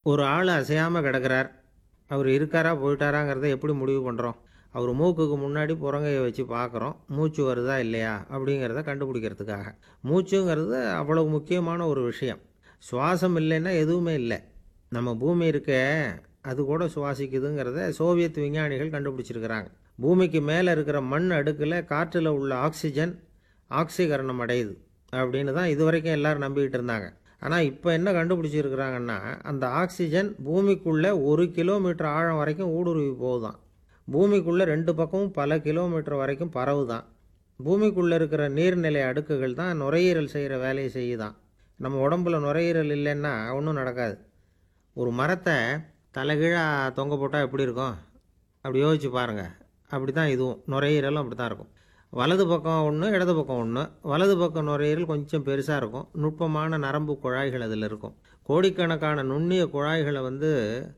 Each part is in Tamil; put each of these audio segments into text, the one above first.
ஒரு ஆள் அசையாமல் கிடக்கிறார் அவர் இருக்காரா போயிட்டாராங்கிறத எப்படி முடிவு பண்ணுறோம் அவர் மூக்குக்கு முன்னாடி புறங்கையை வச்சு பார்க்குறோம் மூச்சு வருதா இல்லையா அப்படிங்கிறத கண்டுபிடிக்கிறதுக்காக மூச்சுங்கிறது அவ்வளவு முக்கியமான ஒரு விஷயம் சுவாசம் இல்லைன்னா எதுவுமே இல்லை நம்ம பூமி இருக்க அது கூட சுவாசிக்குதுங்கிறத சோவியத் விஞ்ஞானிகள் கண்டுபிடிச்சிருக்கிறாங்க பூமிக்கு மேலே இருக்கிற மண் அடுக்கில் காற்றில் உள்ள ஆக்சிஜன் ஆக்சிகரணம் அடையுது அப்படின்னு தான் இது வரைக்கும் எல்லாரும் நம்பிக்கிட்டு இருந்தாங்க ஆனால் இப்போ என்ன கண்டுபிடிச்சிருக்கிறாங்கன்னா அந்த ஆக்சிஜன் பூமிக்குள்ளே ஒரு கிலோமீட்டர் ஆழம் வரைக்கும் ஊடுருவி போகுதான் பூமிக்குள்ளே ரெண்டு பக்கமும் பல கிலோமீட்டர் வரைக்கும் பரவுதான் பூமிக்குள்ளே இருக்கிற நீர்நிலை அடுக்குகள் தான் நுரையீரல் செய்கிற வேலையை செய்யுதான் நம்ம உடம்புல நுரையீரல் இல்லைன்னா ஒன்றும் நடக்காது ஒரு மரத்தை தலைகீழாக தொங்க போட்டால் எப்படி இருக்கும் அப்படி யோசிச்சு பாருங்கள் அப்படி தான் இதுவும் நுரையீரலும் அப்படி தான் இருக்கும் வலது பக்கம் ஒன்று இடது பக்கம் ஒன்று வலது பக்கம் நுரையீரல் கொஞ்சம் பெருசாக இருக்கும் நுட்பமான நரம்பு குழாய்கள் அதில் இருக்கும் கோடிக்கணக்கான நுண்ணிய குழாய்களை வந்து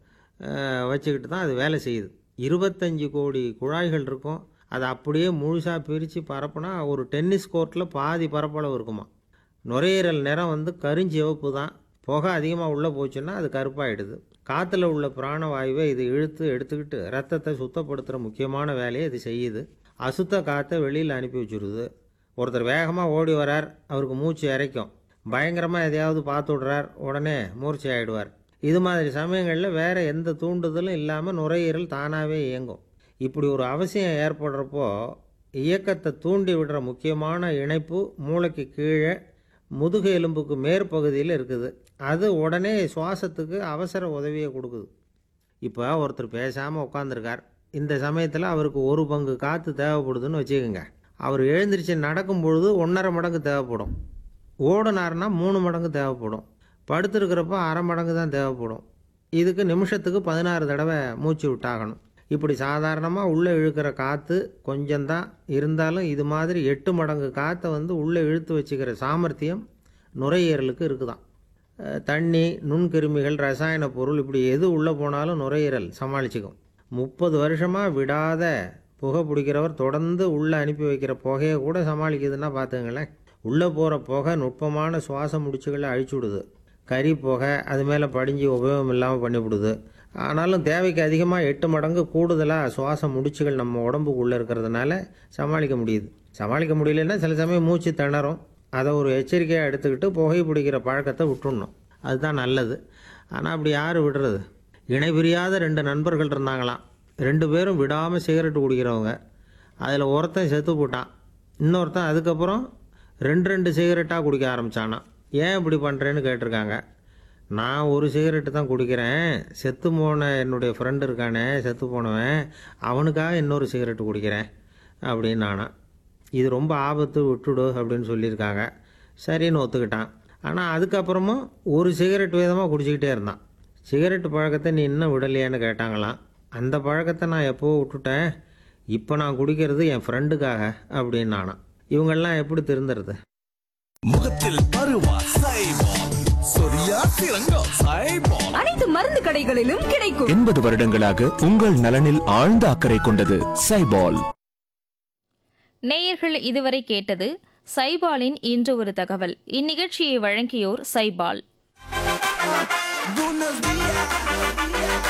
அஹ், வச்சுக்கிட்டு தான் அது வேலை செய்யுது இருபத்தஞ்சி கோடி குழாய்கள் இருக்கும் அதை அப்படியே முழுசாக பிரித்து பரப்புனா ஒரு டென்னிஸ் கோர்ட்டில் பாதி பரப்பளவு இருக்குமா நுரையீரல் நிறம் வந்து கருஞ்சிவப்பு தான் புகை அதிகமாக உள்ளே போச்சுன்னா அது கருப்பாயிடுது காற்றுல உள்ள பிராணவாயுவை இது இழுத்து எடுத்துக்கிட்டு ரத்தத்தை சுத்தப்படுத்துகிற முக்கியமான வேலையை இது செய்யுது அசுத்த காற்றை வெளியில் அனுப்பி வச்சுருது ஒருத்தர் வேகமாக ஓடி வரார் அவருக்கு மூச்சு இறைக்கும் பயங்கரமாக எதையாவது பார்த்து விடுறார் உடனே மூர்ச்சி ஆகிடுவார் இது மாதிரி சமயங்களில் வேறு எந்த தூண்டுதலும் இல்லாமல் நுரையீரல் தானாகவே இயங்கும் இப்படி ஒரு அவசியம் ஏற்படுறப்போ இயக்கத்தை தூண்டி விடுற முக்கியமான இணைப்பு மூளைக்கு கீழே முதுகு எலும்புக்கு மேற்பகுதியில் இருக்குது அது உடனே சுவாசத்துக்கு அவசர உதவியை கொடுக்குது இப்போ ஒருத்தர் பேசாமல் உட்காந்துருக்கார் இந்த சமயத்தில் அவருக்கு ஒரு பங்கு காற்று தேவைப்படுதுன்னு வச்சுக்கோங்க அவர் எழுந்திரிச்சு நடக்கும் பொழுது ஒன்றரை மடங்கு தேவைப்படும் ஓடினார்னா மூணு மடங்கு தேவைப்படும் படுத்திருக்கிறப்ப அரை மடங்கு தான் தேவைப்படும் இதுக்கு நிமிஷத்துக்கு பதினாறு தடவை மூச்சு விட்டாகணும் இப்படி சாதாரணமாக உள்ளே இழுக்கிற காற்று கொஞ்சம்தான் இருந்தாலும் இது மாதிரி எட்டு மடங்கு காற்றை வந்து உள்ளே இழுத்து வச்சுக்கிற சாமர்த்தியம் நுரையீரலுக்கு இருக்குதாம் அஹ் தண்ணி நுண்கிருமிகள் ரசாயன பொருள் இப்படி எது உள்ளே போனாலும் நுரையீரல் சமாளிச்சுக்கும் முப்பது வருஷமாக விடாத புகை பிடிக்கிறவர் தொடர்ந்து உள்ளே அனுப்பி வைக்கிற புகையை கூட சமாளிக்குதுன்னா பார்த்துங்களேன் உள்ளே போகிற புகை நுட்பமான சுவாச முடிச்சுகளை அழிச்சு விடுது கறி புகை அது மேலே படிஞ்சு உபயோகம் இல்லாமல் பண்ணிவிடுது ஆனாலும் தேவைக்கு அதிகமாக எட்டு மடங்கு கூடுதலாக சுவாச முடிச்சுகள் நம்ம உடம்புக்குள்ளே இருக்கிறதுனால சமாளிக்க முடியுது சமாளிக்க முடியலன்னா சில சமயம் மூச்சு திணறும் அதை ஒரு எச்சரிக்கையாக எடுத்துக்கிட்டு புகை பிடிக்கிற பழக்கத்தை விட்டுடணும் அதுதான் நல்லது ஆனால் அப்படி யார் விடுறது இணை பிரியாத ரெண்டு நண்பர்கள் இருந்தாங்களாம் ரெண்டு பேரும் விடாமல் சிகரெட் குடிக்கிறவங்க அதில் ஒருத்தன் செத்து போட்டான் இன்னொருத்தன் அதுக்கப்புறம் ரெண்டு ரெண்டு சிகரெட்டாக குடிக்க ஆரம்பித்தானான் ஏன் இப்படி பண்ணுறேன்னு கேட்டிருக்காங்க நான் ஒரு சிகரெட்டு தான் குடிக்கிறேன் செத்து போன என்னுடைய ஃப்ரெண்டு இருக்கானே செத்து போனவன் அவனுக்காக இன்னொரு சிகரெட்டு குடிக்கிறேன் அப்படின்னு நானா இது ரொம்ப ஆபத்து விட்டுடு அப்படின்னு சொல்லியிருக்காங்க சரின்னு ஒத்துக்கிட்டான் ஆனால் அதுக்கப்புறமும் ஒரு சிகரெட் விதமாக குடிச்சிக்கிட்டே இருந்தான் சிகரெட் பழக்கத்தை நீ இன்னும் விடலையான்னு கேட்டாங்களாம் அந்த பழக்கத்தை நான் எப்போவோ விட்டுட்டேன் இப்போ நான் குடிக்கிறது என் ஃப்ரெண்டுக்காக அப்படின்னு நானாம் இவங்கெல்லாம் எப்படி திருந்துறது முகத்தில் பருவா சைபால் சொரியா சிறங்கா சைபால் அனைத்து மருந்து கடைகளிலும் கிடைக்கும் எண்பது வருடங்களாக உங்கள் நலனில் ஆழ்ந்த அக்கறை கொண்டது சைபால் நேயர்கள் இதுவரை கேட்டது சைபாலின் இன்று ஒரு தகவல் இந்நிகழ்ச்சியை வழங்கியோர் சைபால் Buenos días.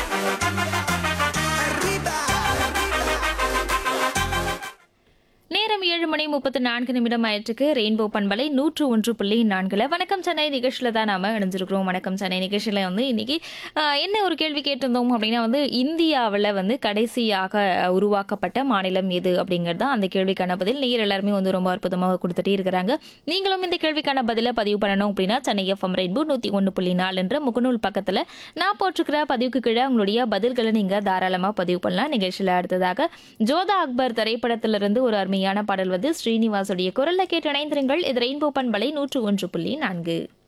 Arriba. நேரம் ஏழு மணி முப்பத்து நான்கு நிமிடம் ஆயிற்றுக்கு ரெயின்போ பண்பலை நூற்று ஒன்று புள்ளி நான்குல வணக்கம் சென்னை நிகழ்ச்சியில் தான் நாம இணைஞ்சிருக்கிறோம் வணக்கம் சென்னை நிகழ்ச்சியில் வந்து இன்னைக்கு ஆஹ், என்ன ஒரு கேள்வி கேட்டிருந்தோம் அப்படின்னா வந்து இந்தியாவில் வந்து கடைசியாக உருவாக்கப்பட்ட மாநிலம் எது அப்படிங்கிறது தான் அந்த கேள்விக்கான பதில் நீர் எல்லாருமே வந்து ரொம்ப அற்புதமாக கொடுத்துட்டே இருக்கிறாங்க நீங்களும் இந்த கேள்விக்கான பதிலை பதிவு பண்ணணும் அப்படின்னா சென்னை எஃப்எம் ரெயின்போ நூற்றி ஒன்று புள்ளி நாலுன்ற முகநூல் பக்கத்தில் நான் போட்டிருக்கிற பதிவுக்கு கீழே உங்களுடைய பதில்களை நீங்கள் தாராளமாக பதிவு பண்ணலாம் நிகழ்ச்சியில் அடுத்ததாக ஜோதா அக்பர் திரைப்படத்திலிருந்து ஒரு அருமையான பாடல் வந்து ஸ்ரீனிவாசுடைய குரல்ல கேட்டு இணைந்திருங்கள் இது ரெயின்போ பண்பலை நூற்று ஒன்று புள்ளி நான்கு